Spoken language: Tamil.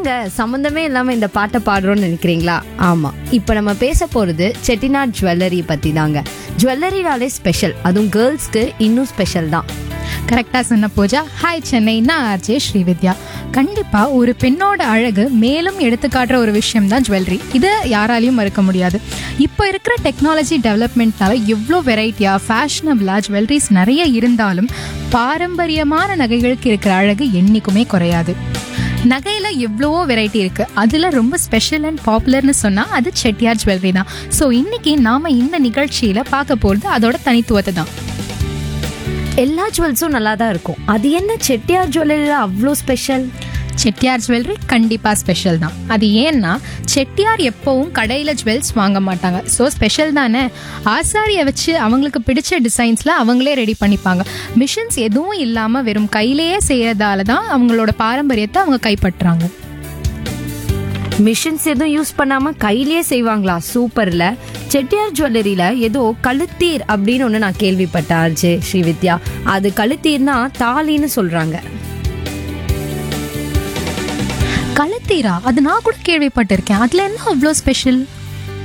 என்னங்க சம்மந்தமே இல்லாம இந்த பாட்டை பாடுறோம்னு நினைக்கிறீங்களா ஆமா இப்போ நம்ம பேச போறது செட்டிநாட் ஜுவல்லரி பத்தி தாங்க ஜுவல்லரினாலே ஸ்பெஷல் அதுவும் கேர்ள்ஸ்க்கு இன்னும் ஸ்பெஷல் தான் கரெக்டா சொன்ன பூஜா ஹாய் சென்னை நான் ஆர்ஜே ஸ்ரீவித்யா கண்டிப்பா ஒரு பெண்ணோட அழகு மேலும் எடுத்து காட்டுற ஒரு விஷயம் தான் ஜுவல்லரி இதை யாராலையும் மறுக்க முடியாது இப்போ இருக்கிற டெக்னாலஜி டெவலப்மெண்ட்னால எவ்வளோ வெரைட்டியா ஃபேஷனபிளா ஜுவல்லரிஸ் நிறைய இருந்தாலும் பாரம்பரியமான நகைகளுக்கு இருக்கிற அழகு என்னைக்குமே குறையாது நகையில எவ்வளவோ வெரைட்டி இருக்கு அதுல ரொம்ப ஸ்பெஷல் அண்ட் பாப்புலர்னு சொன்னா அது செட்டியார் ஜுவல்லரி தான் ஸோ இன்னைக்கு நாம இந்த நிகழ்ச்சியில பார்க்க போறது அதோட தனித்துவத்தை தான் எல்லா ஜுவல்ஸும் நல்லா தான் இருக்கும் அது என்ன செட்டியார் ஜுவல்லரியில அவ்வளோ ஸ்பெஷல் செட்டியார் ஜுவல்லரி கண்டிப்பா ஸ்பெஷல் தான் அது ஏன்னா செட்டியார் எப்பவும் கடையில ஜுவல்ஸ் வாங்க மாட்டாங்க ஸோ ஸ்பெஷல் தானே ஆசாரியை வச்சு அவங்களுக்கு பிடிச்ச டிசைன்ஸ்ல அவங்களே ரெடி பண்ணிப்பாங்க மிஷின்ஸ் எதுவும் இல்லாம வெறும் கையிலேயே செய்யறதால தான் அவங்களோட பாரம்பரியத்தை அவங்க கைப்பற்றுறாங்க மிஷின்ஸ் எதுவும் யூஸ் பண்ணாம கையிலேயே செய்வாங்களா சூப்பர்ல செட்டியார் ஜுவல்லரியில ஏதோ கழுத்தீர் அப்படின்னு ஒன்று நான் கேள்விப்பட்டேன் ஆர்ஜே ஸ்ரீவித்யா அது கழுத்தீர்னா தாலின்னு சொல்றாங்க கழுத்தீரா அது நான் கூட கேள்விப்பட்டிருக்கேன் அதுல என்ன அவ்வளோ ஸ்பெஷல்